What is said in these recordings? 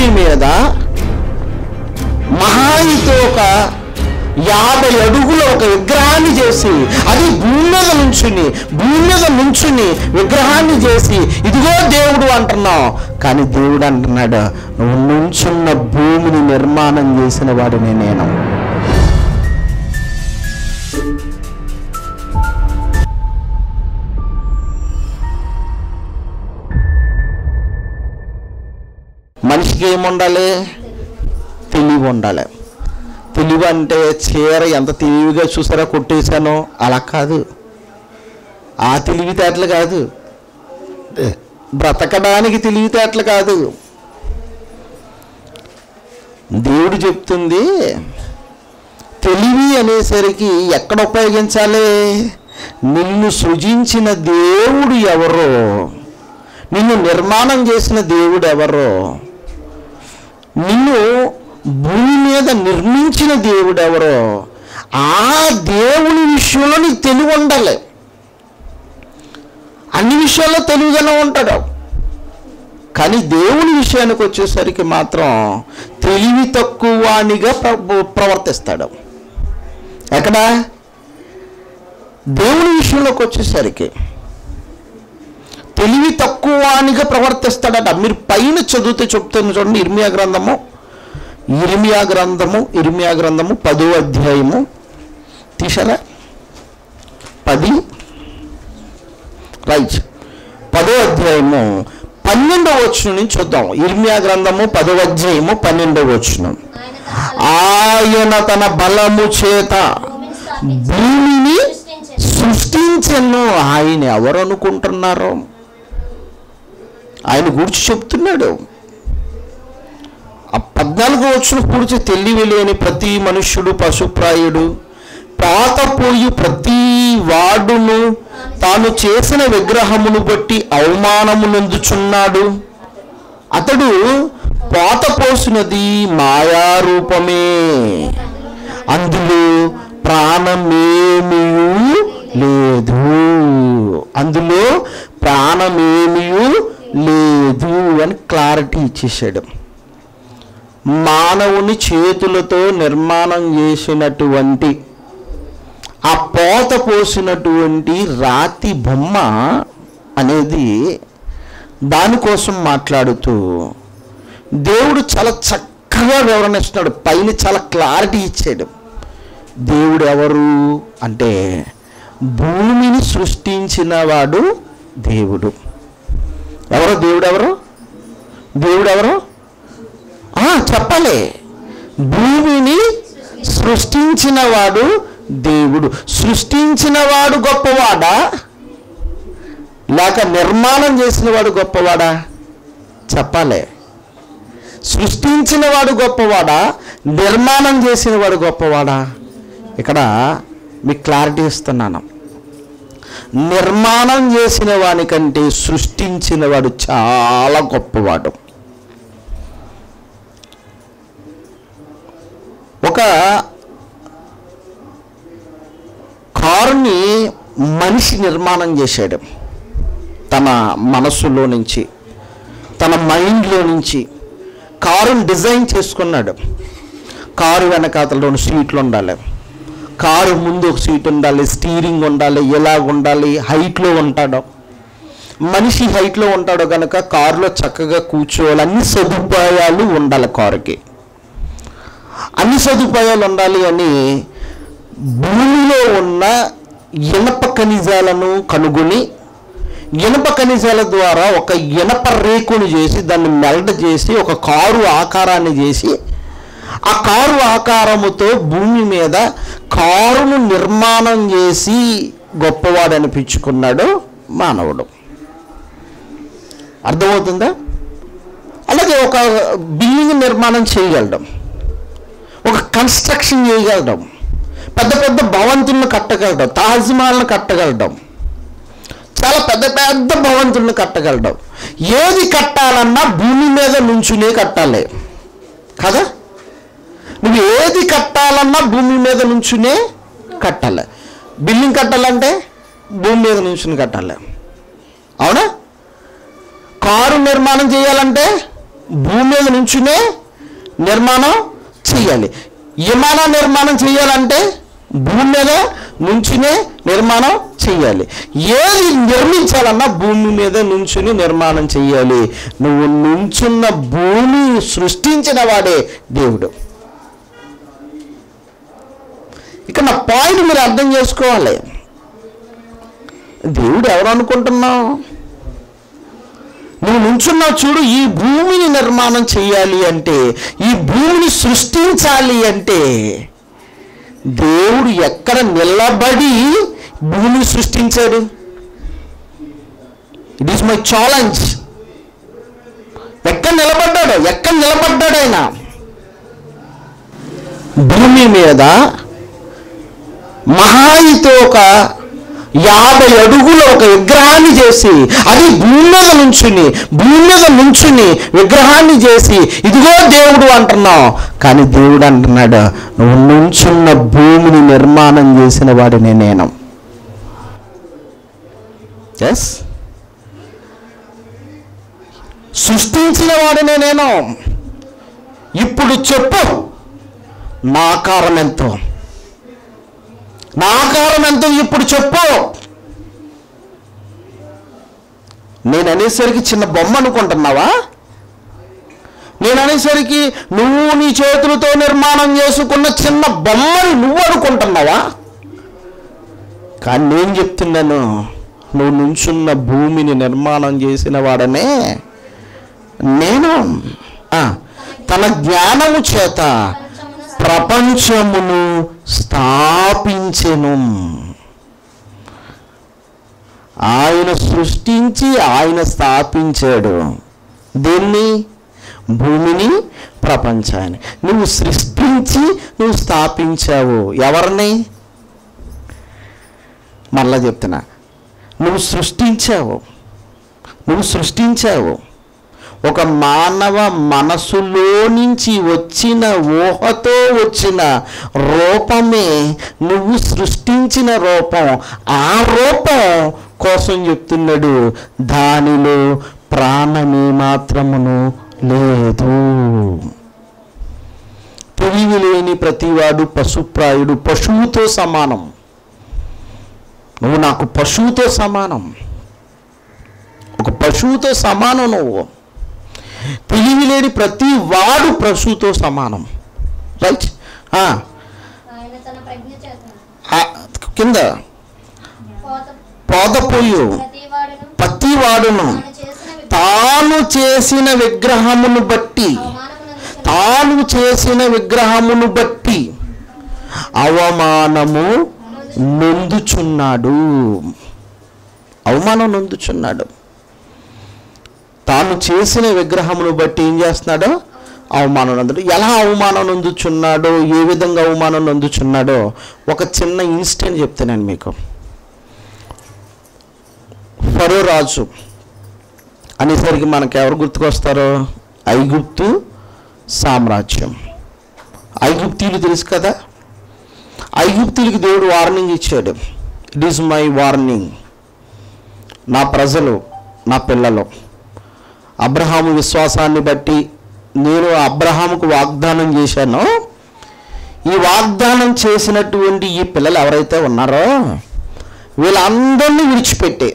భూమి మీద మహా అయితే ఒక యాభై అడుగుల ఒక విగ్రహాన్ని చేసి అది భూమి మీద నుంచుని భూమి మీద నుంచుని విగ్రహాన్ని చేసి ఇదిగో దేవుడు అంటున్నావు కానీ దేవుడు అంటున్నాడు నువ్వు నుంచున్న భూమిని నిర్మాణం చేసిన వాడిని నేను మనిషికి ఏముండాలి తెలివి ఉండాలి తెలివి అంటే చీర ఎంత తెలివిగా చూసారా కొట్టేశానో అలా కాదు ఆ తెలివితేటలు కాదు బ్రతకడానికి తెలివితేటలు కాదు దేవుడు చెప్తుంది తెలివి అనేసరికి ఎక్కడ ఉపయోగించాలి నిన్ను సృజించిన దేవుడు ఎవరో నిన్ను నిర్మాణం చేసిన దేవుడు ఎవరో నిన్ను భూమి మీద నిర్మించిన దేవుడు ఎవరో ఆ దేవుని విషయంలో నీకు తెలివి ఉండాలి అన్ని విషయాల్లో తెలివిగానే ఉంటాడు కానీ దేవుని విషయానికి వచ్చేసరికి మాత్రం తెలివి తక్కువనిగా ప్ర- ప్రవర్తిస్తాడు ఎక్కడ దేవుని విషయంలోకి వచ్చేసరికి తెలివి తక్కువనిగా ప్రవర్తిస్తాడట మీరు పైన చదివితే చెప్తాను చూడండి ఇర్మియా గ్రంథము ఇర్మియా గ్రంథము ఇర్మియా గ్రంథము పదో అధ్యాయము తీసారా పది రైట్ పదో అధ్యాయము పన్నెండవ వచనం నుంచి చూద్దాం ఇర్మియా గ్రంథము పదో అధ్యాయము పన్నెండవ వచనం ఆయన తన ఆయన తన బలము చేత భూమిని స్థాపించి భూమిని సృష్టించెను. సృష్టించను ఆయన ఎవరు అనుకుంటున్నారు ఆయన గురించి చెప్తున్నాడు ఆ పద్నాలుగు వచ్చిన కూర్చి తెలివి లేని ప్రతి మనుష్యుడు పశుప్రాయుడు పాతపోయి ప్రతి వాడును తాను చేసిన విగ్రహమును బట్టి అవమానమునందుచున్నాడు అతడు పోత పోసినది మాయారూపమే అందులో ప్రాణమేమీ లేదు అందులో ప్రాణమేమీ లేదు అని క్లారిటీ ఇచ్చేసాడు మానవుని చేతులతో నిర్మాణం చేసినటువంటి ఆ పోత పోసినటువంటి రాతి బొమ్మ అనేది దానికోసం మాట్లాడుతూ దేవుడు చాలా చక్కగా వివరణ ఇస్తున్నాడు పైన చాలా క్లారిటీ ఇచ్చాడు దేవుడు ఎవరు అంటే భూమిని సృష్టించిన వాడు దేవుడు ఎవరు దేవుడు ఎవరు దేవుడు ఎవరు ఆ, చెప్పాలి భూమిని సృష్టించిన వాడు దేవుడు సృష్టించిన వాడు గొప్పవాడా లేక నిర్మాణం చేసిన వాడు గొప్పవాడా చెప్పాలి సృష్టించిన వాడు గొప్పవాడా నిర్మాణం చేసిన వాడు గొప్పవాడా ఇక్కడ మీకు క్లారిటీ ఇస్తున్నాను నిర్మాణం చేసిన వానికంటే సృష్టించిన వాడు చాలా గొప్పవాడు ఒక కారుని మనిషి నిర్మాణం చేశాడు తన మనస్సులో నుంచి తన మైండ్లో నుంచి కారుని డిజైన్ చేసుకున్నాడు కారు వెనకాతల రెండు సీట్లు ఉండాలి కారు ముందు ఒక సీట్ ఉండాలి స్టీరింగ్ ఉండాలి ఎలాగ ఉండాలి హైట్లో ఉంటాడు మనిషి హైట్లో ఉంటాడు కనుక కారులో చక్కగా కూర్చోవాలి అన్ని సదుపాయాలు ఉండాలి కారుకి అన్ని సదుపాయాలు ఉండాలి అని భూమిలో ఉన్న ఇనప ఖనిజాలను కనుగొని ఇనప ఖనిజాల ద్వారా ఒక ఇనప రేకును చేసి దాన్ని మెల్ట్ చేసి ఒక కారు ఆకారాన్ని చేసి ఆ కారు ఆకారముతో భూమి మీద కారును నిర్మాణం చేసి గొప్పవాడు అనిపించుకున్నాడు మానవుడు అర్థమవుతుందా అలాగే ఒక బిల్డింగ్ నిర్మాణం చేయగలడం ఒక కన్స్ట్రక్షన్ చేయగలడం పెద్ద పెద్ద భవంతులను కట్టగలడం తాజ్మహల్ని కట్టగలడం చాలా పెద్ద పెద్ద భవంతులను కట్టగలడం ఏది కట్టాలన్నా భూమి మీద నుంచునే కట్టాలి కదా నువ్వు ఏది కట్టాలన్నా భూమి మీద నుంచునే కట్టాలి బిల్డింగ్ కట్టాలంటే భూమి మీద నుంచుని కట్టాలి అవునా కారు నిర్మాణం చేయాలంటే భూమి మీద మీద నుంచునే నిర్మాణం చేయాలి విమాన నిర్మాణం చేయాలంటే భూమి మీద నుంచునే నిర్మాణం చేయాలి ఏది నిర్మించాలన్నా భూమి మీద నుంచుని నిర్మాణం చేయాలి నువ్వు నుంచున్న భూమి సృష్టించిన వాడే దేవుడు ఇక నా పాయింట్ మీరు అర్థం చేసుకోవాలి దేవుడు ఎవరు అనుకుంటున్నావు నువ్వు నుంచున్నావు చూడు ఈ భూమిని నిర్మాణం చేయాలి అంటే ఈ భూమిని సృష్టించాలి అంటే దేవుడు ఎక్కడ నిలబడి భూమిని సృష్టించాడు ఇట్ ఈస్ మై ఛాలెంజ్ ఎక్కడ నిలబడ్డాడు ఎక్కడ నిలబడ్డాడు ఆయన భూమి మీద మహాయితో ఒక యాభై అడుగుల ఒక విగ్రహాన్ని చేసి అది భూమి మీద నుంచుని భూమి మీద నుంచుని విగ్రహాన్ని చేసి ఇదిగో దేవుడు అంటున్నావు కానీ దేవుడు అంటున్నాడు నువ్వు నుంచున్న భూమిని నిర్మాణం చేసిన వాడిని నేను ఎస్ సృష్టించిన వాడినే నేను ఇప్పుడు చెప్పు నా ఆకారం ఎంతో నా ఆకారం ఎంతో ఇప్పుడు చెప్పు నేను అనేసరికి చిన్న బొమ్మ అనుకుంటున్నావా నేను అనేసరికి నువ్వు నీ చేతులతో నిర్మాణం చేసుకున్న చిన్న బొమ్మని నువ్వు అనుకుంటున్నావా కానీ నేను చెప్తున్నాను నువ్వు నుంచున్న భూమిని నిర్మాణం చేసిన వాడనే నేను ఆ, తన జ్ఞానము చేత ప్రపంచమును స్థాపించెను ఆయన సృష్టించి ఆయన స్థాపించాడు దీన్ని భూమిని ప్రపంచాన్ని నువ్వు సృష్టించి నువ్వు స్థాపించావు ఎవరిని మళ్ళా చెప్తున్నా నువ్వు సృష్టించావు నువ్వు సృష్టించావు ఒక మానవ మనసులో నుంచి వచ్చిన ఊహతో వచ్చిన రూపమే నువ్వు సృష్టించిన రూపం ఆ రూపం కోసం చెప్తున్నాడు దానిలో ప్రాణమే మాత్రమును లేదు తెలివి లేని ప్రతివాడు పశుప్రాయుడు పశువుతో సమానం నువ్వు నాకు పశువుతో సమానం ఒక పశువుతో సమానం నువ్వు తెలివి లేని ప్రతి వాడు పశువుతో సమానం రైట్ ఆయన తన ప్రజ్ఞ చేత కింద పోత పోదపోయు ప్రతి వాడును ప్రతి వాడును తాను చేసిన తాను చేసిన విగ్రహం విగ్రహమును బట్టి అవమానమునందుకుని తాను చేసిన విగ్రహమును బట్టి అవమానము నొందుచున్నాడు అవమానం నొందుచున్నాడు తాను చేసిన విగ్రహమును బట్టి ఏం చేస్తున్నాడు అవమానం నొందుడు ఎలా అవమానం నొందుచున్నాడో ఏ విధంగా అవమానం నొందుచున్నాడో ఒక చిన్న ఇన్స్టెంట్ చెప్తాను మీకు ఫరో రాజు అనేసరికి మనకు ఎవరు గుర్తుకొస్తారో ఐగుప్తు సామ్రాజ్యం ఐగుప్తీయులు తెలుసు కదా ఐగుప్తులకి దేవుడు వార్నింగ్ ఇచ్చాడు ఇట్ ఈస్ మై వార్నింగ్ నా ప్రజలు నా పిల్లలు అబ్రహాము విశ్వాసాన్ని బట్టి నేను అబ్రహాముకు వాగ్దానం చేశానో ఈ వాగ్దానం చేసినటువంటి ఈ పిల్లలు ఎవరైతే ఉన్నారో వీళ్ళందరినీ విడిచిపెట్టే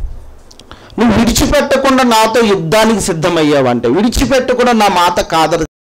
నువ్వు విడిచిపెట్టకుండా నాతో యుద్ధానికి సిద్ధమయ్యావంటే విడిచిపెట్టకుండా నా మాట కాదరు